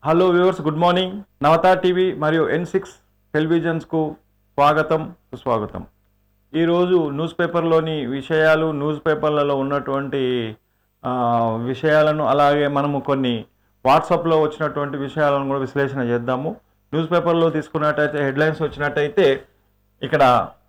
Hello viewers good morning Navata TV మరియు N six టెలివిజన్స్కు స్వాగతం సుస్వాగతం ఈరోజు న్యూస్ పేపర్లోని విషయాలు న్యూస్ పేపర్లలో ఉన్నటువంటి ఆ, విషయాలను అలాగే మనము కొన్ని వాట్సాప్లో వచ్చినటువంటి విషయాలను కూడా విశ్లేషణ చేద్దాము న్యూస్ పేపర్లో తీసుకున్నట్టయితే హెడ్లైన్స్ వచ్చినట్టయితే ఇక్కడ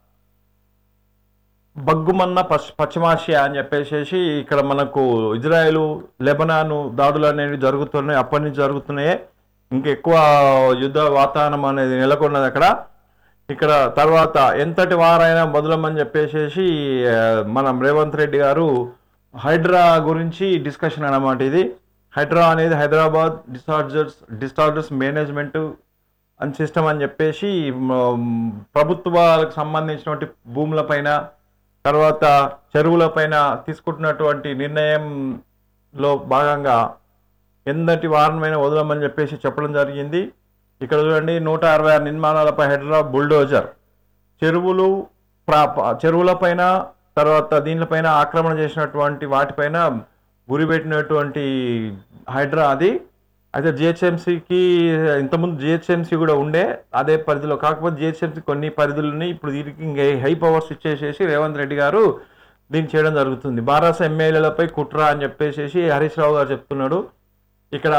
బగ్గుమన్న పశ్ పశ్చిమాసియా అని చెప్పేసి ఇక్కడ మనకు ఇజ్రాయెల్ లెబనాను దాడులు అనేవి జరుగుతున్నాయి అప్పటి నుంచి జరుగుతున్నాయి ఇంకెక్కువ యుద్ధ వాతావరణం అనేది నెలకొన్నది అక్కడ ఇక్కడ తర్వాత ఎంతటి వారైనా మొదలమని చెప్పేసి ఆ, మనం రేవంత్ రెడ్డి గారు హైడ్రా గురించి డిస్కషన్ అన్నమాట ఇది హైడ్రా అనేది హైదరాబాద్ డిసార్డర్స్ డిసార్డర్స్ మేనేజ్మెంట్ అని సిస్టమ్ అని చెప్పేసి మ్, ప్రభుత్వాలకు సంబంధించినటువంటి భూములపైన తర్వాత చెరువులపైన తీసుకుంటున్నటువంటి నిర్ణయంలో భాగంగా ఎందటి వారమైన వదలమని చెప్పేసి చెప్పడం జరిగింది ఇక్కడ చూడండి నూట అరవై ఆరు నిర్మాణాలపై హైడ్రా బుల్డోజర్ చెరువులు ప్రా చెరువులపైన తర్వాత దీనిపైన ఆక్రమణ చేసినటువంటి వాటిపైన గురిపెట్టినటువంటి హైడ్రా అది అయితే జిహెచ్ఎంసీకి ఇంతకుముందు జిహెచ్ఎంసీ కూడా ఉండే అదే పరిధిలో కాకపోతే జిహెచ్ఎంసీ కొన్ని పరిధులని ఇప్పుడు దీనికి ఇంకా హై పవర్స్ ఇచ్చేసేసి రేవంత్ రెడ్డి గారు దీన్ని చేయడం జరుగుతుంది బారాస ఎమ్మెల్యేలపై కుట్ర అని చెప్పేసి హరీష్ రావు గారు చెప్తున్నాడు ఇక్కడ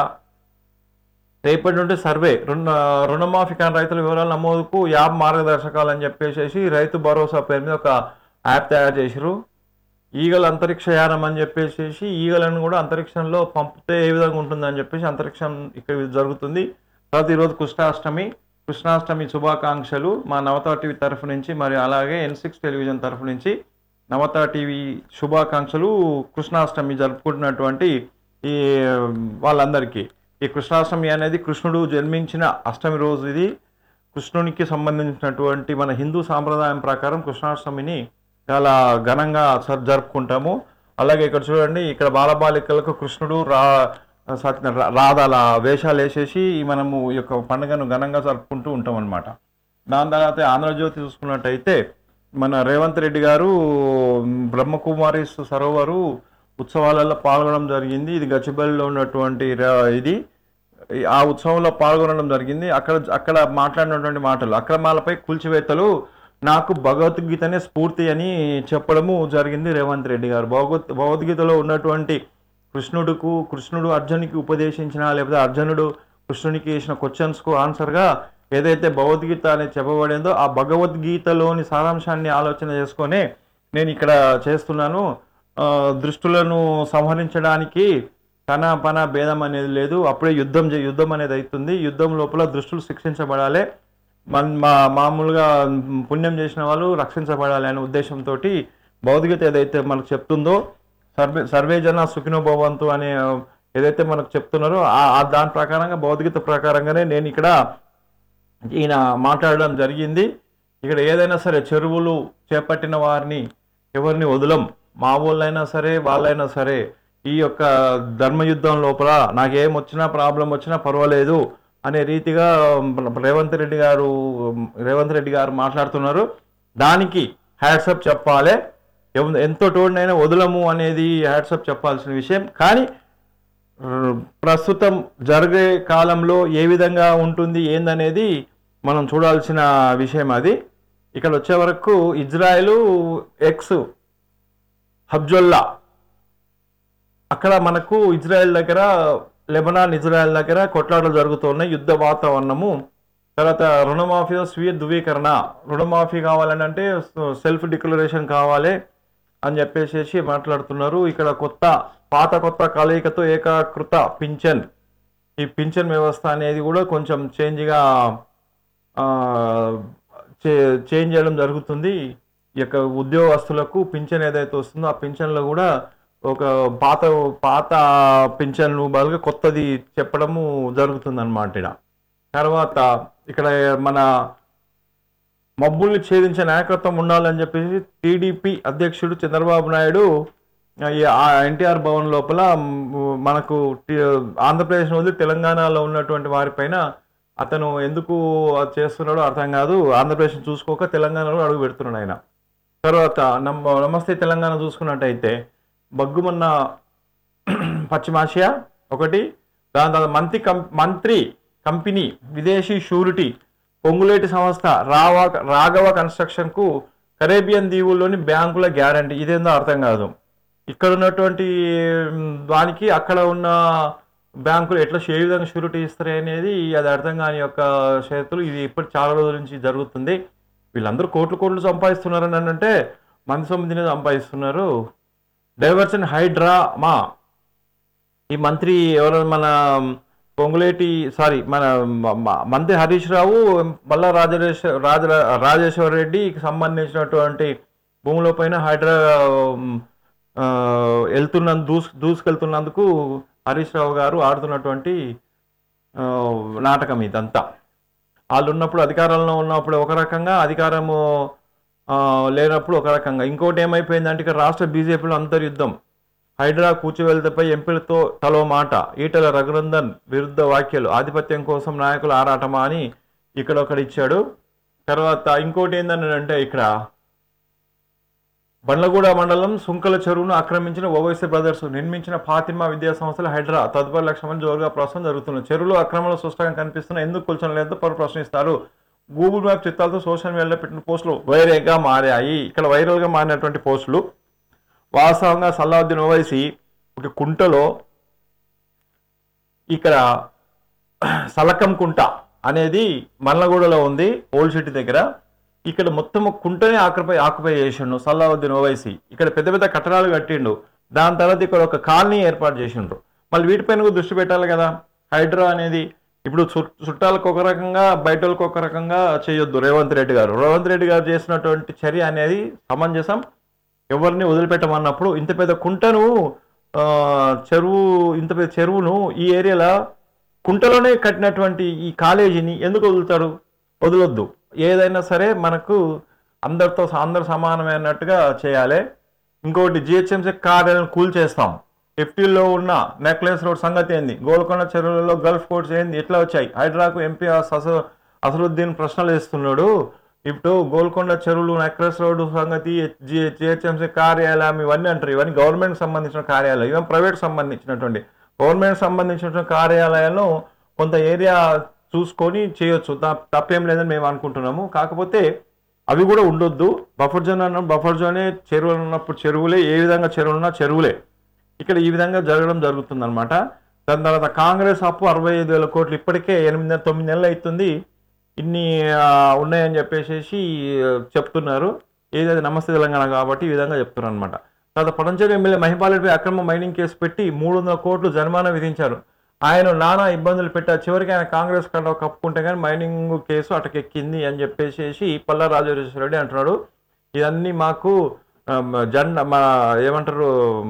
రేపటి నుండి సర్వే రుణ రుణమాఫీ కాని రైతుల వివరాల నమోదుకు యాప్ మార్గదర్శకాలు అని చెప్పేసి రైతు భరోసా పేరు మీద ఒక యాప్ తయారు చేసిరు ఈగల అంతరిక్ష యానం అని చెప్పేసి ఈగలను కూడా అంతరిక్షంలో పంపితే ఏ విధంగా ఉంటుందని చెప్పేసి అంతరిక్షం ఇక్కడ జరుగుతుంది తర్వాత ఈరోజు కృష్ణాష్టమి కృష్ణాష్టమి శుభాకాంక్షలు మా నవతా టీవీ తరఫు నుంచి మరి అలాగే ఎన్ సిక్స్ టెలివిజన్ తరఫు నుంచి నవతా టీవీ శుభాకాంక్షలు కృష్ణాష్టమి జరుపుకుంటున్నటువంటి ఈ వాళ్ళందరికీ ఈ కృష్ణాష్టమి అనేది కృష్ణుడు జన్మించిన అష్టమి రోజు ఇది కృష్ణునికి సంబంధించినటువంటి మన హిందూ సాంప్రదాయం ప్రకారం కృష్ణాష్టమిని చాలా ఘనంగా సర్- జరుపుకుంటాము అలాగే ఇక్కడ చూడండి ఇక్కడ బాలబాలికలకు కృష్ణుడు రా సత్య రా- రాధాల వేషాలు వేసేసి మనము ఈ యొక్క పండుగను ఘనంగా జరుపుకుంటూ ఉంటాం అనమాట దాని తర్వాత ఆంధ్రజ్యోతి చూసుకున్నట్టయితే మన రేవంత్ రెడ్డి గారు బ్రహ్మకుమారి సరోవరు ఉత్సవాలలో పాల్గొనడం జరిగింది ఇది గచ్చిబౌలిలో ఉన్నటువంటి ర- ఇది ఈ- ఆ ఉత్సవంలో పాల్గొనడం జరిగింది అక్కడ అక్కడ మాట్లాడినటువంటి మాటలు అక్రమాలపై కూల్చివేతలు నాకు భగవద్గీతనే స్ఫూర్తి అని చెప్పడము జరిగింది రేవంత్ రెడ్డి గారు భగవద్ భగవద్గీతలో ఉన్నటువంటి కృష్ణుడుకు కృష్ణుడు అర్జునికి ఉపదేశించిన లేకపోతే అర్జునుడు కృష్ణునికి వేసిన క్వశ్చన్స్కు ఆన్సర్గా ఏదైతే భగవద్గీత అనేది చెప్పబడిందో ఆ భగవద్గీతలోని సారాంశాన్ని ఆలోచన చేసుకొని నేను ఇక్కడ చేస్తున్నాను ఆ, దృష్టులను సంహరించడానికి తన పన భేదం అనేది లేదు అప్పుడే యుద్ధం చే- యుద్ధం అనేది అవుతుంది యుద్ధం లోపల దృష్టులు శిక్షించబడాలి మన మా మామూలుగా పుణ్యం చేసిన వాళ్ళు రక్షించబడాలి అనే ఉద్దేశంతో భౌతికత ఏదైతే మనకు చెప్తుందో సర్వే సర్వే జన సుఖినో భవంతు అనే ఏదైతే మనకు చెప్తున్నారో ఆ ఆ దాని ప్రకారంగా భౌతికత ప్రకారంగానే నేను ఇక్కడ ఈయన మాట్లాడడం జరిగింది ఇక్కడ ఏదైనా సరే చెరువులు చేపట్టిన వారిని ఎవరిని వదలం మా వాళ్ళైనా సరే వాళ్ళైనా సరే ఈ యొక్క ధర్మయుద్ధం లోపల నాకేం వచ్చినా ప్రాబ్లం వచ్చినా పర్వాలేదు అనే రీతిగా రేవంత్ రెడ్డి గారు రేవంత్ రెడ్డి గారు మాట్లాడుతున్నారు దానికి హ్యాట్సప్ చెప్పాలి ఎవ- ఎంతో తోడినైనా వదలము అనేది హ్యాట్సప్ చెప్పాల్సిన విషయం కానీ ర- ప్రస్తుతం జరిగే కాలంలో ఏ విధంగా ఉంటుంది ఏందనేది మనం చూడాల్సిన విషయం అది ఇక్కడ వచ్చే వరకు ఇజ్రాయెల్ ఎక్స్ హబ్జొల్లా అక్కడ మనకు ఇజ్రాయెల్ దగ్గర లెబనాన్ ఇజ్రాయెల్ దగ్గర కొట్లాటలు జరుగుతున్నాయి యుద్ధ వాతావరణము తర్వాత రుణమాఫీ స్వీయ ధృవీకరణ రుణమాఫీ కావాలని అంటే సెల్ఫ్ డిక్లరేషన్ కావాలి అని చెప్పేసి మాట్లాడుతున్నారు ఇక్కడ కొత్త పాత కొత్త కలయికతో ఏకాకృత పింఛన్ ఈ పింఛన్ వ్యవస్థ అనేది కూడా కొంచెం చేంజ్గా చేంజ్ చేయడం జరుగుతుంది ఈ యొక్క ఉద్యోగస్తులకు పింఛన్ ఏదైతే వస్తుందో ఆ పింఛన్లో కూడా ఒక పాత పాత పింఛన్లు బదులుగా కొత్తది చెప్పడము జరుగుతుంది అనమాట ఇక్కడ తర్వాత ఇక్కడ మన మబ్బుల్ని ఛేదించే నాయకత్వం ఉండాలని చెప్పేసి టీడీపీ అధ్యక్షుడు చంద్రబాబు నాయుడు ఆ, ఈ ఎన్టీఆర్ భవన్ లోపల మ్, మనకు టి- ఆంధ్రప్రదేశ్ వదిలి తెలంగాణలో ఉన్నటువంటి వారిపైన అతను ఎందుకు అది చేస్తున్నాడో అర్థం కాదు ఆంధ్రప్రదేశ్ చూసుకోక తెలంగాణలో అడుగు పెడుతున్నాడు ఆయన తర్వాత నమ్మ నమస్తే తెలంగాణ చూసుకున్నట్టయితే బగ్గుమన్న పశ్చిమాసియా ఒకటి దాని తర్వాత మంత్రి కం మంత్రి కంపెనీ విదేశీ షూరిటీ పొంగులేటి సంస్థ రావ రాఘవ కన్స్ట్రక్షన్కు కరేబియన్ దీవుల్లోని బ్యాంకుల గ్యారంటీ ఇదేందో అర్థం కాదు ఇక్కడ ఉన్నటువంటి మ్, దానికి అక్కడ ఉన్న బ్యాంకులు ఎట్లా ఏ విధంగా షూరిటీ ఇస్తారు అనేది అది అర్థం కాని యొక్క షరతులు ఇది ఇప్పుడు చాలా రోజుల నుంచి జరుగుతుంది వీళ్ళందరూ కోట్లు కోట్లు సంపాదిస్తున్నారని అని అంటే మంది సొమ్మిదినే సంపాదిస్తున్నారు డైవర్షన్ హైడ్రామా ఈ మంత్రి ఎవరు మన పొంగులేటి సారీ మన మ- మ- మంత్రి హరీష్ రావు మల్లా రాజేశ్వర రాజ రాజేశ్వర రెడ్డికి సంబంధించినటువంటి భూముల పైన హైడ్రా ఉమ్, ఆ, వెళ్తున్న దూసు దూసుకెళ్తున్నందుకు హరీష్ రావు గారు ఆడుతున్నటువంటి ఆ, నాటకం ఇదంతా వాళ్ళు ఉన్నప్పుడు అధికారంలో ఉన్నప్పుడు ఒక రకంగా అధికారము ఆ, లేనప్పుడు ఒక రకంగా ఇంకోటి ఏమైపోయిందంటే ఇక్కడ రాష్ట్ర బీజేపీలో అంతర్యుద్ధం హైడ్రా కూర్చువెళ్తపై ఎంపీలతో తలో మాట ఈటల రఘునందన్ విరుద్ధ వ్యాఖ్యలు ఆధిపత్యం కోసం నాయకులు ఆరాటమా అని ఇక్కడ ఒకటి ఇచ్చాడు తర్వాత ఇంకోటి ఏంటని అంటే ఇక్కడ బండ్లగూడ మండలం సుంకల చెరువును ఆక్రమించిన ఓవైసీ బ్రదర్స్ నిర్మించిన ఫాతిమా విద్యా సంస్థల హైడ్రా తదుపరి లక్ష్యమని జోరుగా ప్రస్తుతం జరుగుతుంది చెరువులు అక్రమాలు స్పష్టంగా కనిపిస్తున్న ఎందుకు కూల్చొనలేదో పలు ప్రశ్నిస్తారు గూగుల్ మ్యాప్ చిత్రాలతో సోషల్ మీడియాలో పెట్టిన పోస్టులు వైరల్గా మారాయి ఇక్కడ వైరల్గా మారినటువంటి పోస్టులు వాస్తవంగా సల్లావుద్దీన్ ఓవైసీ ఒక కుంటలో ఇక్కడ సలకం కుంట అనేది మల్లగూడలో ఉంది ఓల్డ్ సిటీ దగ్గర ఇక్కడ మొత్తం ఒక కుంటనే ఆక్యుపై ఆక్యుపై చేసిండు సల్లావుద్దీన్ ఓవైసీ ఇక్కడ పెద్ద పెద్ద కట్టడాలు కట్టిండు దాని తర్వాత ఇక్కడ ఒక కాలనీ ఏర్పాటు చేసిండ్రు మళ్ళీ వీటిపైన కూడా దృష్టి పెట్టాలి కదా హైడ్రా అనేది ఇప్పుడు చుట్- చుట్టాలకు ఒక రకంగా బయట వాళ్ళకి ఒక రకంగా చేయొద్దు రేవంత్ రెడ్డి గారు రేవంత్ రెడ్డి గారు చేసినటువంటి చర్య అనేది సమంజసం ఎవరిని వదిలిపెట్టమన్నప్పుడు ఇంత పెద్ద కుంటను ఆ, చెరువు ఇంత పెద్ద చెరువును ఈ ఏరియాలో కుంటలోనే కట్టినటువంటి ఈ కాలేజీని ఎందుకు వదులుతారు వదలొద్దు ఏదైనా సరే మనకు అందరితో అందరు సమానమైనట్టుగా చేయాలి ఇంకోటి జిహెచ్ఎంసీ కార్యాలయం కూల్ చేస్తాం ఎఫ్టీలో ఉన్న నెక్లెస్ రోడ్ సంగతి ఏంది గోల్కొండ చెరువులలో గల్ఫ్ కోర్ట్స్ ఏంది ఎట్లా వచ్చాయి హైడ్రాకు ఎంపీ అస అసలుద్దీన్ ప్రశ్నలు వేస్తున్నాడు ఇప్పుడు గోల్కొండ చెరువులు నెక్లెస్ రోడ్ సంగతి జిహెచ్ఎంసీ కార్యాలయం ఇవన్నీ అంటారు ఇవన్నీ గవర్నమెంట్ సంబంధించిన కార్యాలయం ఇవన్నీ ప్రైవేట్ సంబంధించినటువంటి గవర్నమెంట్ సంబంధించినటువంటి కార్యాలయాలను కొంత ఏరియా చూసుకొని చేయొచ్చు త- తప్పేం లేదని మేము అనుకుంటున్నాము కాకపోతే అవి కూడా ఉండొద్దు బఫర్ జోన్ అన్న బఫర్ జోనే చెరువులు ఉన్నప్పుడు చెరువులే ఏ విధంగా చెరువులు ఉన్నా చెరువులే ఇక్కడ ఈ విధంగా జరగడం జరుగుతుందన్నమాట దాని తర్వాత కాంగ్రెస్ అప్పు అరవై ఐదు వేల కోట్లు ఇప్పటికే ఎనిమిది నెల- తొమ్మిది నెలలు అవుతుంది ఇన్ని ఆ, ఉన్నాయని చెప్పేసి ఆ, చెప్తున్నారు ఏదైతే నమస్తే తెలంగాణ కాబట్టి ఈ విధంగా చెప్తున్నారు అనమాట తర్వాత పడంచేరు ఎమ్మెల్యే మహిపాలపై అక్రమ మైనింగ్ కేసు పెట్టి మూడు వందల కోట్లు జరిమానా విధించారు ఆయన నానా ఇబ్బందులు పెట్టారు చివరికి ఆయన కాంగ్రెస్ కండ కప్పుకుంటే కానీ మైనింగ్ కేసు అటకెక్కింది అని చెప్పేసి పల్లా రాజేశ్వర రెడ్డి అంటున్నాడు ఇవన్నీ మాకు ఆ, జన్ మా ఏమంటారు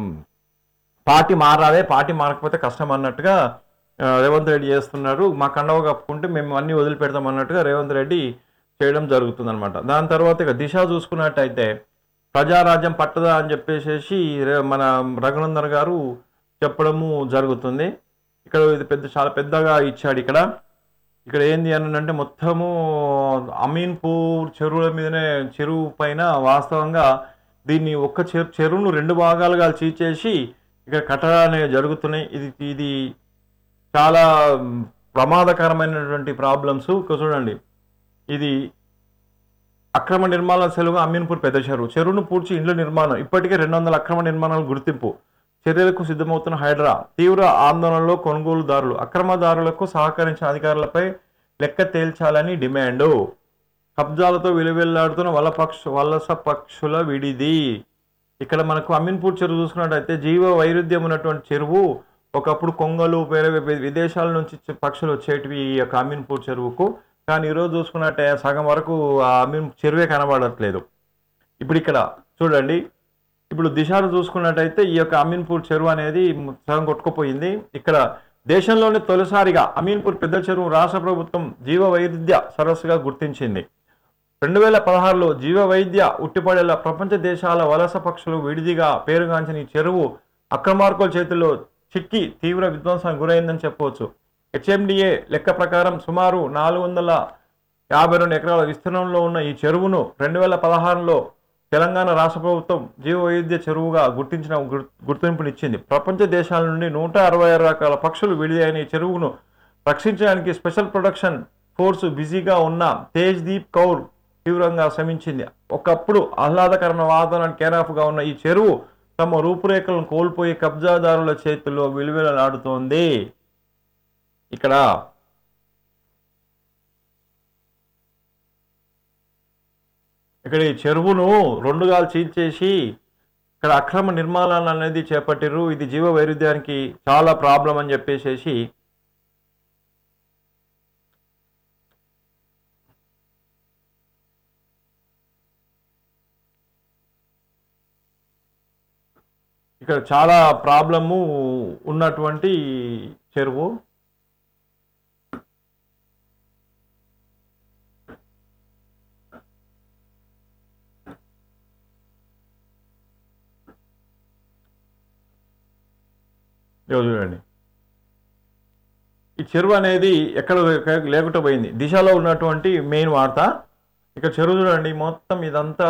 పార్టీ మారాలి పార్టీ మారకపోతే కష్టం అన్నట్టుగా ఆ, రేవంత్ రెడ్డి చేస్తున్నారు మా కండవ కప్పుకుంటే మేము అన్ని వదిలిపెడతాం అన్నట్టుగా రేవంత్ రెడ్డి చేయడం జరుగుతుంది అనమాట దాని తర్వాత ఇక దిశ చూసుకున్నట్టయితే ప్రజారాజ్యం పట్టదా అని చెప్పేసి రే- మన రఘునందన్ గారు చెప్పడము జరుగుతుంది ఇక్కడ ఇది పెద్ద చాలా పెద్దగా ఇచ్చాడు ఇక్కడ ఇక్కడ ఏంది అని అంటే మొత్తము అమీన్పూర్ చెరువుల మీదనే చెరువు పైన వాస్తవంగా దీన్ని ఒక్క చెరు చెరువును రెండు భాగాలుగా చీచేసి ఇక్కడ కట్టడాలు అనేవి జరుగుతున్నాయి ఇది ఇది చాలా మ్, ప్రమాదకరమైనటువంటి ప్రాబ్లమ్స్ చూడండి ఇది అక్రమ నిర్మాణాల సెలవు అమీన్పూర్ పెద్ద చెరువు చెరువును పూడ్చి ఇండ్ల నిర్మాణం ఇప్పటికే రెండు వందల అక్రమ నిర్మాణాలు గుర్తింపు చర్యలకు సిద్ధమవుతున్న హైడ్రా తీవ్ర ఆందోళనలో కొనుగోలుదారులు అక్రమదారులకు సహకరించిన అధికారులపై లెక్క తేల్చాలని డిమాండు కబ్జాలతో విలువెల్లాడుతున్న వలపక్ష వలస పక్షుల విడిది ఇక్కడ మనకు అమీన్పూర్ చెరువు చూసుకున్నట్టయితే జీవ వైరుధ్యం ఉన్నటువంటి చెరువు ఒకప్పుడు కొంగలు వేరే వే- విదేశాల నుంచి చె- పక్షులు వచ్చేటివి ఈ యొక్క అమీన్పూర్ చెరువుకు కానీ ఈరోజు చూసుకున్నట్టే సగం వరకు ఆ అమీన్ చెరువే కనబడట్లేదు ఇప్పుడు ఇక్కడ చూడండి ఇప్పుడు దిశను చూసుకున్నట్టయితే ఈ యొక్క అమీన్పూర్ చెరువు అనేది సగం కొట్టుకుపోయింది ఇక్కడ దేశంలోనే తొలిసారిగా అమీన్పూర్ పెద్ద చెరువు రాష్ట్ర ప్రభుత్వం జీవ వైవిధ్య సరస్సుగా గుర్తించింది రెండు వేల పదహారులో జీవ వైద్య ఉట్టిపడేలా ప్రపంచ దేశాల వలస పక్షులు విడిదిగా పేరుగాంచిన ఈ చెరువు అక్రమార్కుల చేతుల్లో చిక్కి తీవ్ర విధ్వంసానికి గురైందని చెప్పవచ్చు హెచ్ఎండిఏ లెక్క ప్రకారం సుమారు నాలుగు వందల యాభై రెండు ఎకరాల విస్తీర్ణంలో ఉన్న ఈ చెరువును రెండు వేల పదహారులో తెలంగాణ రాష్ట్ర ప్రభుత్వం జీవ వైవిధ్య చెరువుగా గుర్తించిన గుర్- గుర్తింపునిచ్చింది ప్రపంచ దేశాల నుండి నూట అరవై ఆరు రకాల పక్షులు విడుదలైన ఈ చెరువును రక్షించడానికి స్పెషల్ ప్రొడక్షన్ ఫోర్స్ బిజీగా ఉన్న తేజ్ దీప్ కౌర్ తీవ్రంగా శ్రమించింది ఒకప్పుడు ఆహ్లాదకరమైన వాతావరణానికి కేరాఫ్గా ఉన్న ఈ చెరువు తమ రూపురేఖలను కోల్పోయి కబ్జాదారుల చేతుల్లో విలువలాడుతోంది ఇక్కడ ఇక్కడ ఈ చెరువును రెండుగా చీల్చేసి ఇక్కడ అక్రమ నిర్మాణాలు అనేది చేపట్టిర్రు ఇది జీవ వైరుధ్యానికి చాలా ప్రాబ్లం అని చెప్పేసేసి ఇక్కడ చాలా ప్రాబ్లము ఉన్నటువంటి చెరువు ఇదిగో చూడండి ఈ చెరువు అనేది ఎక్కడ లేక- లేకుండా పోయింది దిశలో ఉన్నటువంటి మెయిన్ వార్త ఇక్కడ చెరువు చూడండి మొత్తం ఇదంతా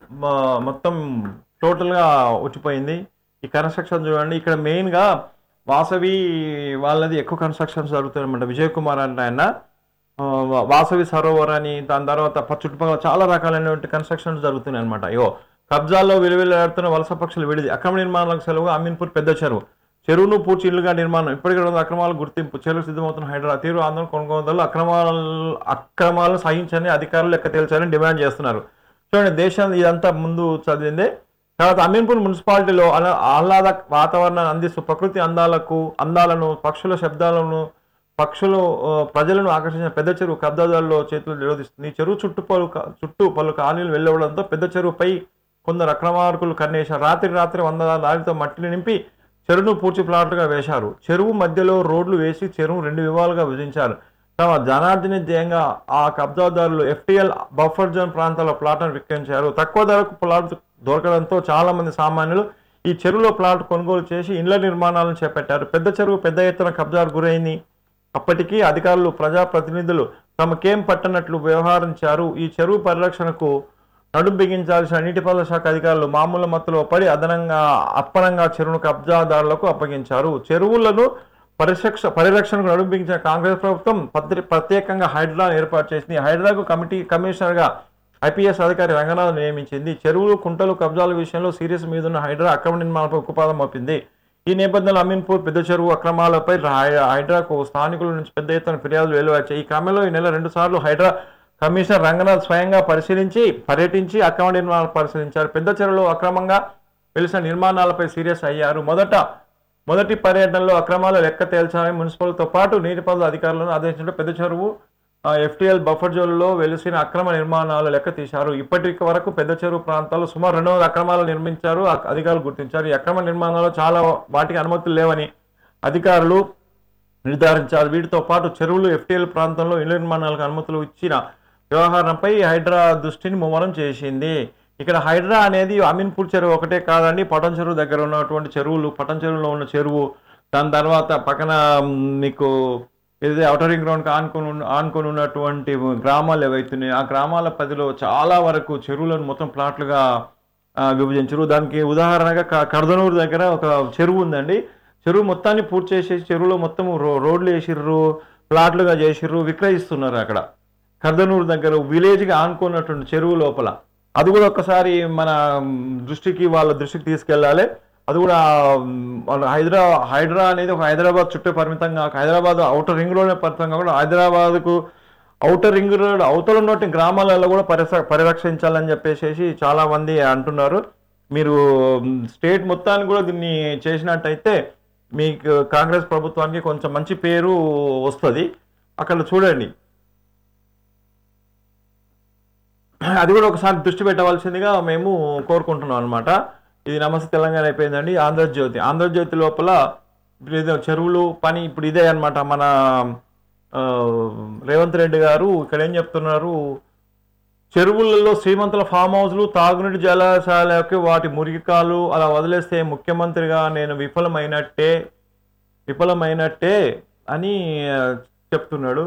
మ- మొత్తం టోటల్గా వచ్చిపోయింది ఈ కన్స్ట్రక్షన్ చూడండి ఇక్కడ మెయిన్గా వాసవి వాళ్ళది ఎక్కువ కన్స్ట్రక్షన్స్ జరుగుతాయి అనమాట విజయ్ కుమార్ అంటే ఆయన ఆ, వా- వాసవి సరోవర్ అని దాని తర్వాత ప- చుట్టుపక్కల చాలా రకాలైనటువంటి కన్స్ట్రక్షన్స్ జరుగుతున్నాయి అనమాట అయ్యో కబ్జాల్లో విలువలాడుతున్న వలస పక్షులు విడిది అక్రమ నిర్మాణాలకు సెలవుగా అమీన్పూర్ పెద్ద చెరువు చెరువును పూర్తి ఇల్లుగా నిర్మాణం ఇప్పటికే రెండు అక్రమాల గుర్తింపు చెరువు సిద్ధమవుతున్న హైదరాబాద్ తీవ్ర ఆందోళన కొనుగోలు అక్రమాలు అక్రమాలను సహించని అధికారులు లెక్క తేల్చాలని డిమాండ్ చేస్తున్నారు చూడండి దేశం ఇదంతా ముందు చదివిందే తర్వాత అమీన్పూర్ మున్సిపాలిటీలో అలా- ఆహ్లాద వాతావరణాన్ని అందిస్తూ ప్రకృతి అందాలకు అందాలను పక్షుల శబ్దాలను పక్షులు ఆ, ప్రజలను ఆకర్షించిన పెద్ద చెరువు కబ్జాదారుల్లో చేతులు నిరోధిస్తుంది ఈ చెరువు చుట్టూ పలు కా- చుట్టూ పలు కాలనీలు వెళ్ళవడంతో పెద్ద చెరువుపై కొందరు అక్రమార్కులు కన్నేశారు రాత్రి రాత్రి వంద లారీతో మట్టిని నింపి చెరువును పూర్తి ప్లాట్లుగా వేశారు చెరువు మధ్యలో రోడ్లు వేసి చెరువు రెండు విభాగాలుగా విభజించారు తమ ధనార్జన ధ్యేయంగా ఆ కబ్జాదారులు ఎఫ్టీఎల్ బఫర్ జోన్ ప్రాంతాల్లో ప్లాట్లను విక్రయించారు తక్కువ ధరకు ప్లాట్ దొరకడంతో చాలా మంది సామాన్యులు ఈ చెరువులో ప్లాట్ కొనుగోలు చేసి ఇండ్ల నిర్మాణాలను చేపట్టారు పెద్ద చెరువు పెద్ద ఎత్తున కబ్జాకు గురైంది అప్పటికీ అధికారులు ప్రజాప్రతినిధులు తమకేం పట్టనట్లు వ్యవహరించారు ఈ చెరువు పరిరక్షణకు నడుం బిగించాల్సిన నీటిపారుదల శాఖ అధికారులు మామూలు మత్తులో పడి అదనంగా అప్పనంగా చెరువును కబ్జాదారులకు అప్పగించారు చెరువులను పరిరక్ష పరిరక్షణకు నడుం బిగించిన కాంగ్రెస్ ప్రభుత్వం పత్రి- ప్రత్యేకంగా హైడ్రాను ఏర్పాటు చేసింది హైడ్రాకు కమిటీ కమిషనర్గా ఐపీఎస్ అధికారి రంగనాథ్ నియమించింది చెరువులు కుంటలు కబ్జాల విషయంలో సీరియస్ మీదున్న హైడ్రా అక్రమ నిర్మాణంపై ఉక్కుపాదం మోపింది ఈ నేపథ్యంలో అమీన్పూర్ పెద్ద చెరువు అక్రమాలపై హై- హైడ్రాకు స్థానికుల నుంచి పెద్ద ఎత్తున ఫిర్యాదులు వెలువచ్చాయి ఈ క్రమంలో ఈ నెల రెండు సార్లు హైడ్రా కమిషనర్ రంగనాథ్ స్వయంగా పరిశీలించి పర్యటించి అక్రమ నిర్మాణాలు పరిశీలించారు పెద్ద చెరువులో అక్రమంగా వెలిసిన నిర్మాణాలపై సీరియస్ అయ్యారు మొదట మొదటి పర్యటనలో అక్రమాల లెక్క తేల్చాలని మున్సిపల్తో పాటు నీటిపారుదల అధికారులను ఆదేశించడం పెద్ద చెరువు ఎఫ్టీఎల్ బఫర్ జోన్లో వెలిసిన అక్రమ నిర్మాణాలు లెక్క తీశారు ఇప్పటి వరకు పెద్ద చెరువు ప్రాంతాల్లో సుమారు రెండు వందల అక్రమాలు నిర్మించారు అ- అధికారులు గుర్తించారు ఈ అక్రమ నిర్మాణాలు చాలా వాటికి అనుమతులు లేవని అధికారులు నిర్ధారించారు వీటితో పాటు చెరువులు ఎఫ్టీఎల్ ప్రాంతంలో ఇళ్ల నిర్మాణాలకు అనుమతులు ఇచ్చిన వ్యవహారంపై హైడ్రా దృష్టిని ముమ్మరం చేసింది ఇక్కడ హైడ్రా అనేది అమీన్పూర్ చెరువు ఒకటే కాదండి పటన్ చెరువు దగ్గర ఉన్నటువంటి చెరువులు పటన్ చెరువులో ఉన్న చెరువు దాని తర్వాత పక్కన మ్, మీకు ఏదైతే అవుటర్ రింగ్ గ్రౌండ్కి ఆనుకొని ఉన్న- ఆనుకొని ఉన్నటువంటి గ్రామాలు ఏవైతున్నాయి ఆ గ్రామాల పదిలో చాలా వరకు చెరువులను మొత్తం ప్లాట్లుగా ఆ, విభజించరు దానికి ఉదాహరణగా క- కర్దనూరు దగ్గర ఒక చెరువు ఉందండి చెరువు మొత్తాన్ని పూర్తి చేసేసి చెరువులో మొత్తం రో రోడ్లు వేసిర్రు ప్లాట్లుగా చేసిర్రు విక్రయిస్తున్నారు అక్కడ కర్దనూరు దగ్గర విలేజ్గా ఆనుకున్నటువంటి చెరువు లోపల అది కూడా ఒక్కసారి మన మ్, దృష్టికి వాళ్ళ దృష్టికి తీసుకెళ్ళాలి అది కూడా మ్, వాళ్ళ హైదరా హైడ్రా అనేది ఒక హైదరాబాద్ చుట్టూ పరిమితంగా హైదరాబాద్ అవుటర్ రింగ్ రోడ్ పరిమితంగా కూడా హైదరాబాద్కు అవుటర్ రింగ్ రోడ్ అవతల ఉన్నటువంటి గ్రామాలలో కూడా పరిస పరిరక్షించాలని చెప్పేసి చాలా మంది అంటున్నారు మీరు మ్, స్టేట్ మొత్తాన్ని కూడా దీన్ని చేసినట్టయితే మీకు కాంగ్రెస్ ప్రభుత్వానికి కొంచెం మంచి పేరు వస్తుంది అక్కడ చూడండి అది కూడా ఒకసారి దృష్టి పెట్టవలసిందిగా మేము కోరుకుంటున్నాం అనమాట ఇది నమస్తే తెలంగాణ అయిపోయిందండి ఆంధ్రజ్యోతి ఆంధ్రజ్యోతి లోపల ఇప్పుడు ఇదే చెరువులు పని ఇప్పుడు ఇదే అన్నమాట మన ఆ, రేవంత్ రెడ్డి గారు ఇక్కడ ఏం చెప్తున్నారు చెరువులలో శ్రీమంతుల ఫామ్ హౌస్లు తాగునీటి జలాశయాలకి వాటి మురికికాలు అలా వదిలేస్తే ముఖ్యమంత్రిగా నేను విఫలమైనట్టే విఫలమైనట్టే అని ఆ, చెప్తున్నాడు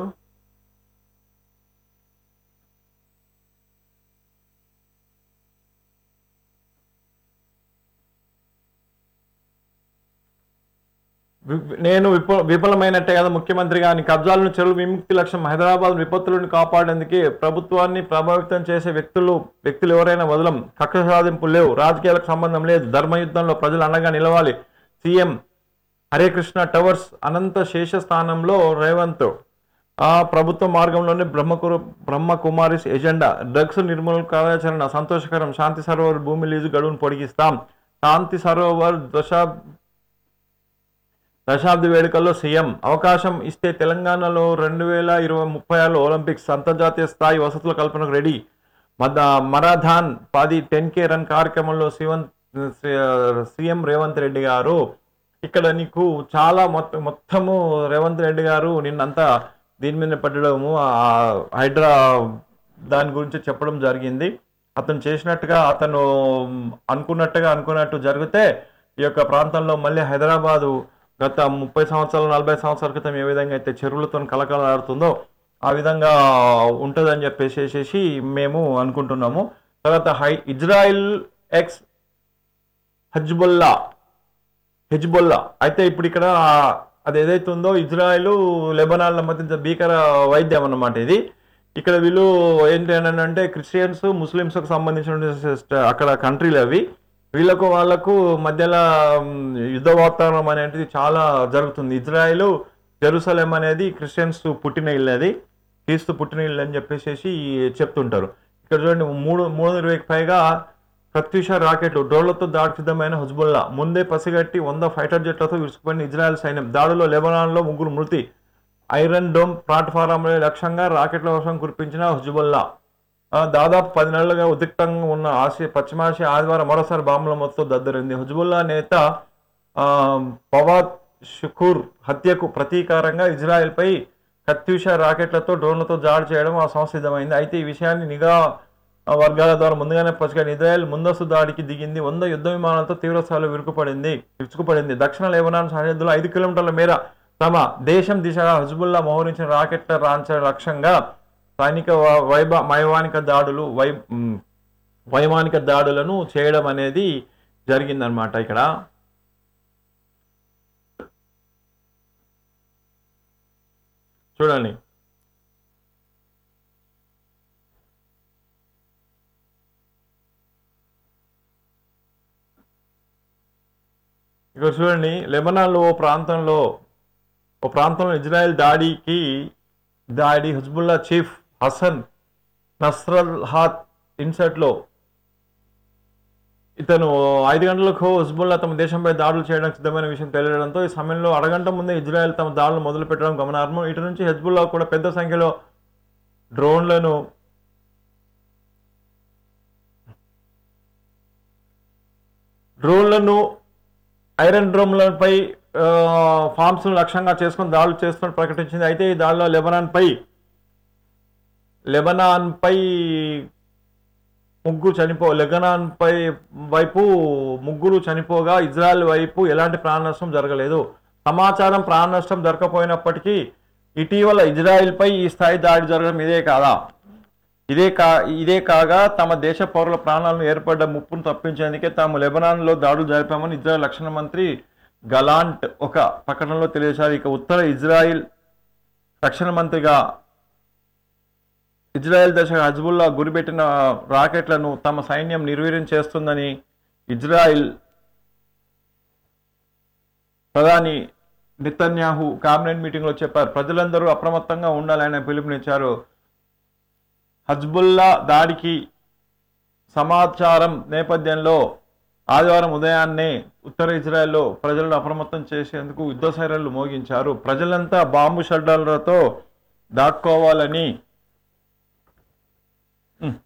వి- నేను విపు విఫలమైనట్టే కదా ముఖ్యమంత్రి గాని కబ్జాలను చెరువు విముక్తి లక్ష్యం హైదరాబాద్ విపత్తులను కాపాడేందుకే ప్రభుత్వాన్ని ప్రభావితం చేసే వ్యక్తులు వ్యక్తులు ఎవరైనా వదలం కక్ష సాధింపులు లేవు రాజకీయాలకు సంబంధం లేదు ధర్మయుద్ధంలో ప్రజలు అండగా నిలవాలి సీఎం హరే కృష్ణ టవర్స్ అనంత శేష స్థానంలో రేవంత్ ఆ ప్రభుత్వ మార్గంలోనే బ్రహ్మకురు బ్రహ్మకుమారిస్ ఎజెండా డ్రగ్స్ నిర్మూలన కార్యాచరణ సంతోషకరం శాంతి సరోవర్ భూమి లీజు గడువును పొడిగిస్తాం శాంతి సరోవర్ దశ దశాబ్ది వేడుకల్లో సీఎం అవకాశం ఇస్తే తెలంగాణలో రెండు వేల ఇరవై ముప్పై ఆరులో ఒలింపిక్స్ అంతర్జాతీయ స్థాయి వసతుల కల్పనకు రెడీ మద మరాథాన్ పది టెన్ కే రన్ కార్యక్రమంలో సీఎం సీఎం రేవంత్ రెడ్డి గారు ఇక్కడ నీకు చాలా మొత్తం మొత్తము రేవంత్ రెడ్డి గారు నిన్నంతా దీని మీద పట్టడము ఆ హైడ్రా దాని గురించి చెప్పడం జరిగింది అతను చేసినట్టుగా అతను అనుకున్నట్టుగా అనుకున్నట్టు జరిగితే ఈ యొక్క ప్రాంతంలో మళ్ళీ హైదరాబాదు గత ముప్పై సంవత్సరాలు నలభై సంవత్సరాల క్రితం ఏ విధంగా అయితే చెరువులతో కలకలాడుతుందో ఆ విధంగా ఉంటుందని చెప్పేసి మేము అనుకుంటున్నాము తర్వాత హై ఇజ్రాయిల్ ఎక్స్ హజ్బుల్లా హెజ్బుల్లా అయితే ఇప్పుడు ఇక్కడ అది ఏదైతే ఉందో ఇజ్రాయెల్ లెబనాన్ల మధ్య భీకర వైద్యం అన్నమాట ఇది ఇక్కడ వీళ్ళు ఏంటి అని అంటే క్రిస్టియన్స్ ముస్లిమ్స్కి సంబంధించిన అక్కడ కంట్రీలు అవి వీళ్ళకు వాళ్ళకు మధ్యలో మ్, యుద్ధ వాతావరణం అనేది చాలా జరుగుతుంది ఇజ్రాయెల్ జెరూసలేం అనేది క్రిస్టియన్స్ పుట్టిన ఇల్లు అది క్రీస్తు పుట్టిన ఇల్లు అని చెప్పేసి చెప్తుంటారు ఇక్కడ చూడండి మూడు మూడు వందల ఇరవైకి పైగా ప్రత్యూష రాకెట్లు డ్రోన్లతో దాడి సిద్ధమైన హుజ్బుల్లా ముందే పసిగట్టి వంద ఫైటర్ జెట్లతో విరుచుకుపోయిన ఇజ్రాయెల్ సైన్యం దాడిలో లెబనాన్లో ముగ్గురు మృతి ఐరన్ డోమ్ ప్లాట్ఫారంలో లక్ష్యంగా రాకెట్ల వర్షం కురిపించిన హుజ్బుల్లా ఆ, దాదాపు పది నెలలుగా ఉద్రిక్తంగా ఉన్న ఆసియా పశ్చిమాసియా ఆదివారం మరోసారి బాంబుల మొత్తం దద్దరింది హుజ్బుల్లా నేత ఆ, పవాద్ షుకూర్ హత్యకు ప్రతీకారంగా ఇజ్రాయెల్పై కత్యూష రాకెట్లతో డ్రోన్లతో దాడి చేయడం ఆ సంస్థ సిద్ధమైంది అయితే ఈ విషయాన్ని నిఘా వర్గాల ద్వారా ముందుగానే పసిగని ఇజ్రాయెల్ ముందస్తు దాడికి దిగింది వంద యుద్ధ విమానాలతో తీవ్ర స్థాయిలో విరుకుపడింది విరుచుకుపడింది దక్షిణ లెబనాన్ సరిహద్దులో ఐదు కిలోమీటర్ల మేర తమ దేశం దిశగా హజ్బుల్లా మోహరించిన రాకెట్ల రాంచ లక్ష్యంగా సైనిక వ- వైభ వైమానిక దాడులు వై మ్, వైమానిక దాడులను చేయడం అనేది జరిగిందనమాట ఇక్కడ చూడండి ఇక్కడ చూడండి లెబనాన్లో ఓ ప్రాంతంలో ఓ ప్రాంతంలో ఇజ్రాయెల్ దాడికి దాడి హజ్బుల్లా చీఫ్ హసన్ నస్రల్ హాత్ ఇన్సెట్లో ఇతను ఐదు గంటలకు హజ్బుల్లా తమ దేశంపై దాడులు చేయడానికి సిద్ధమైన విషయం తెలియడంతో ఈ సమయంలో అరగంట ముందే ఇజ్రాయెల్ తమ దాడులు మొదలు పెట్టడం గమనార్హం ఇటు నుంచి హెజ్బుల్లా కూడా పెద్ద సంఖ్యలో డ్రోన్లను డ్రోన్లను ఐరన్ డ్రోమ్లపై ఫార్మ్స్ లక్ష్యంగా చేసుకుని దాడులు చేస్తున్నట్టు ప్రకటించింది అయితే ఈ దాడిలో లెబనాన్పై లెబనాన్పై ముగ్గురు చనిపో లెబనాన్పై వైపు ముగ్గురు చనిపోగా ఇజ్రాయెల్ వైపు ఎలాంటి ప్రాణ నష్టం జరగలేదు సమాచారం ప్రాణ నష్టం జరగకపోయినప్పటికీ ఇటీవల ఇజ్రాయెల్పై ఈ స్థాయి దాడి జరగడం ఇదే కాదా ఇదే కా ఇదే కాగా తమ దేశ పౌరుల ప్రాణాలను ఏర్పడ్డ ముప్పును తప్పించేందుకే తాము లెబనాన్లో దాడులు జరిపామని ఇజ్రాయెల్ రక్షణ మంత్రి గలాంట్ ఒక ప్రకటనలో తెలియజేశారు ఇక ఉత్తర ఇజ్రాయిల్ రక్షణ మంత్రిగా ఇజ్రాయెల్ దశ హజ్బుల్లా గురిపెట్టిన రాకెట్లను తమ సైన్యం నిర్వీర్యం చేస్తుందని ఇజ్రాయిల్ ప్రధాని నితన్యాహు కేబినెట్ మీటింగ్లో చెప్పారు ప్రజలందరూ అప్రమత్తంగా ఉండాలని పిలుపునిచ్చారు హజ్బుల్లా దాడికి సమాచారం నేపథ్యంలో ఆదివారం ఉదయాన్నే ఉత్తర ఇజ్రాయెల్లో ప్రజలను అప్రమత్తం చేసేందుకు యుద్ధ సైరన్లు మోగించారు ప్రజలంతా బాంబు షెడ్డర్లతో దాక్కోవాలని ఉమ్.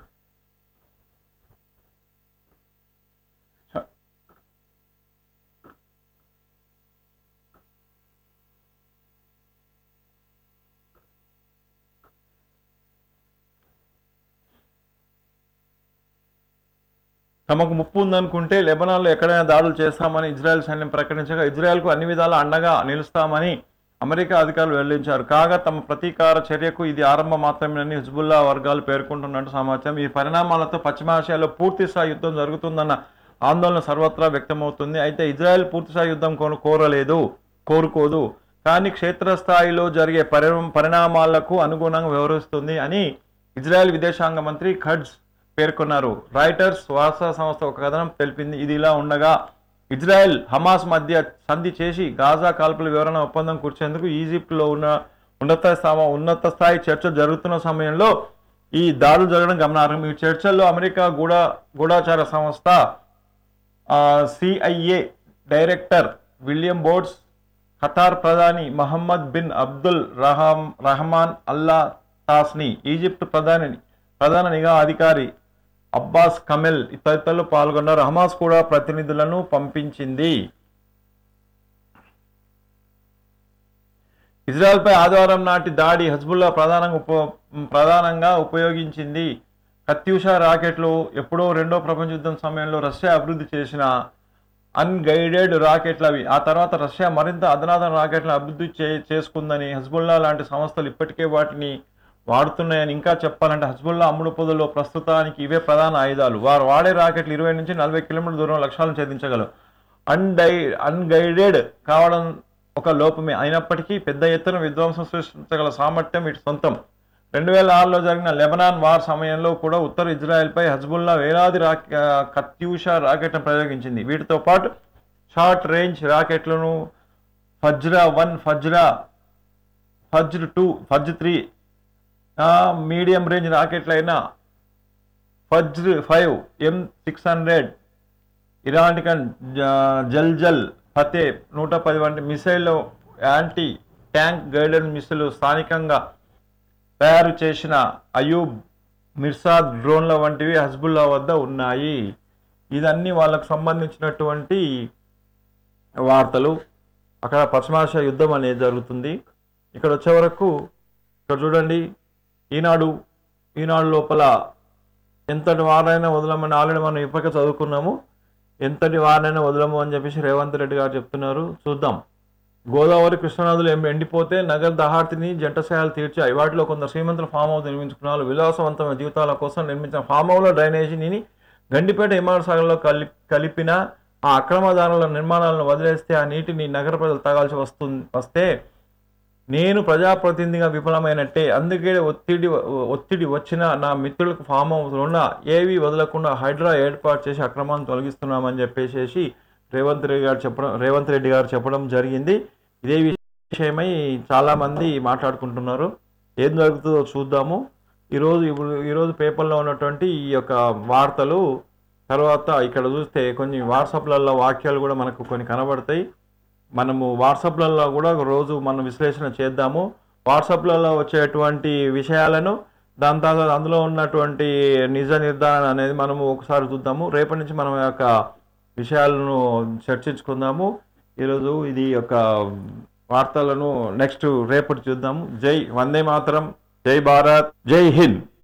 చ- తమకు ముప్పు ఉందనుకుంటే లెబనాన్లో ఎక్కడైనా దాడులు చేస్తామని ఇజ్రాయెల్ సైన్యం ప్రకటించగా ఇజ్రాయెల్కు అన్ని విధాలా అండగా నిలుస్తామని అమెరికా అధికారులు వెల్లడించారు కాగా తమ ప్రతీకార చర్యకు ఇది ఆరంభం మాత్రమేనని హిజ్బుల్లా వర్గాలు పేర్కొంటున్నట్టు సమాచారం ఈ పరిణామాలతో పశ్చిమాసియాలో పూర్తి స్థాయి యుద్ధం జరుగుతుందన్న ఆందోళన సర్వత్రా వ్యక్తమవుతుంది అయితే ఇజ్రాయెల్ పూర్తి స్థాయి యుద్ధం కోను కోరలేదు కోరుకోదు కానీ క్షేత్రస్థాయిలో జరిగే పరి పరిణామాలకు అనుగుణంగా వ్యవహరిస్తుంది అని ఇజ్రాయెల్ విదేశాంగ మంత్రి ఖడ్జ్ పేర్కొన్నారు రాయిటర్స్ వార్తా సంస్థ ఒక కథనం తెలిపింది ఇది ఇలా ఉండగా ఇజ్రాయెల్ హమాస్ మధ్య సంధి చేసి గాజా కాల్పుల వివరణ ఒప్పందం కూర్చేందుకు ఈజిప్ట్లో ఉన్న ఉన్నత స్థాయి ఉన్నత స్థాయి చర్చలు జరుగుతున్న సమయంలో ఈ దాడులు జరగడం గమనార్హం ఈ చర్చల్లో అమెరికా గూఢ గూఢాచార సంస్థ CIA director William Burns Qatar ప్రధాని మహమ్మద్ బిన్ అబ్దుల్ రహం రహమాన్ అల్లా తాస్ని ఈజిప్ట్ ప్రధాని ప్రధాన నిఘా అధికారి అబ్బాస్ కమెల్ తదితరులు పాల్గొన్నారు హమాస్ కూడా ప్రతినిధులను పంపించింది ఇజ్రాయెల్పై ఆదివారం నాటి దాడి హజ్బుల్లా ప్రధానంగా ఉప ప్రధానంగా ఉపయోగించింది కత్యూషా రాకెట్లు ఎప్పుడో రెండో ప్రపంచ యుద్ధం సమయంలో రష్యా అభివృద్ధి చేసిన అన్గైడెడ్ రాకెట్లు అవి ఆ తర్వాత రష్యా మరింత అధునాతన రాకెట్లను అభివృద్ధి చే చేసుకుందని హజ్బుల్లా లాంటి సంస్థలు ఇప్పటికే వాటిని వాడుతున్నాయని ఇంకా చెప్పాలంటే హజ్బుల్లా అమ్ముడు పొదల్లో ప్రస్తుతానికి ఇవే ప్రధాన ఆయుధాలు వారు వాడే రాకెట్లు ఇరవై నుంచి నలభై కిలోమీటర్ల దూరం లక్ష్యాలను ఛేదించగలవు అన్డై అన్గైడెడ్ కావడం ఒక లోపమే అయినప్పటికీ పెద్ద ఎత్తున విధ్వంసం సృష్టించగల సామర్థ్యం వీటి సొంతం రెండు వేల ఆరులో జరిగిన లెబనాన్ వార్ సమయంలో కూడా ఉత్తర ఇజ్రాయెల్పై హజ్బుల్లా వేలాది రాక్ కత్యూషా రాకెట్ను ప్రయోగించింది వీటితో పాటు షార్ట్ రేంజ్ రాకెట్లను Fajr one Fajr Fajr two Fajr three medium range రాకెట్లైన Fajr five M six hundred ఇరానికన్ జల్ జల్ ఫతే నూట పది వంటి missile anti tank guided missile స్థానికంగా తయారు చేసిన అయూబ్ మిర్సాద్ డ్రోన్ల వంటివి హజ్బుల్లా వద్ద ఉన్నాయి ఇదన్నీ వాళ్ళకు సంబంధించినటువంటి వార్తలు అక్కడ పశ్చిమాసియా యుద్ధం అనేది జరుగుతుంది ఇక్కడ వచ్చే వరకు ఇక్కడ చూడండి ఈనాడు ఈనాడు లోపల ఎంతటి వారైనా వదలమని ఆల్రెడీ మనం ఇప్పటికే చదువుకున్నాము ఎంతటి వారినైనా వదలము అని చెప్పేసి రేవంత్ రెడ్డి గారు చెప్తున్నారు చూద్దాం గోదావరి కృష్ణానదులు ఏం ఎండిపోతే నగర దహార్తిని జంటశయాలు తీర్చాయి వాటిలో కొందరు శ్రీమంతుల ఫామ్ హౌస్ నిర్మించుకున్నారు విలాసవంతమైన జీవితాల కోసం నిర్మించిన ఫామ్ హౌస్లో డ్రైనేజీని గండిపేట విమానసాగర్లో కలి కలిపిన ఆ అక్రమదారుల నిర్మాణాలను వదిలేస్తే ఆ నీటిని నగర ప్రజలు తాగాల్సి వస్తుంది వస్తే నేను ప్రజాప్రతినిధిగా విఫలమైనట్టే అందుకే ఒత్తిడి ఒత్తిడి వచ్చిన నా మిత్రులకు ఫామ్ హౌస్ ఉన్న ఏవి వదలకుండా హైడ్రా ఏర్పాటు చేసి అక్రమాన్ని తొలగిస్తున్నామని చెప్పేసి రేవంత్ రెడ్డి గారు చెప్పడం రేవంత్ రెడ్డి గారు చెప్పడం జరిగింది ఇదే విషయమై చాలామంది మాట్లాడుకుంటున్నారు ఏం జరుగుతుందో చూద్దాము ఈరోజు ఇప్పుడు ఈరోజు పేపర్లో ఉన్నటువంటి ఈ యొక్క వార్తలు తర్వాత ఇక్కడ చూస్తే కొన్ని వాట్సాప్లలో వాక్యాలు కూడా మనకు కొన్ని కనబడతాయి మనము వాట్సాప్లలో కూడా రోజు మనం విశ్లేషణ చేద్దాము వాట్సాప్లలో వచ్చేటువంటి విషయాలను దాని తర్వాత అందులో ఉన్నటువంటి నిజ నిర్ధారణ అనేది మనము ఒకసారి చూద్దాము రేపటి నుంచి మనం ఆ యొక్క విషయాలను చర్చించుకుందాము ఈరోజు ఇది యొక్క వార్తలను నెక్స్ట్ రేపటి చూద్దాము జై వందే మాతరం జై భారత్ జై హింద్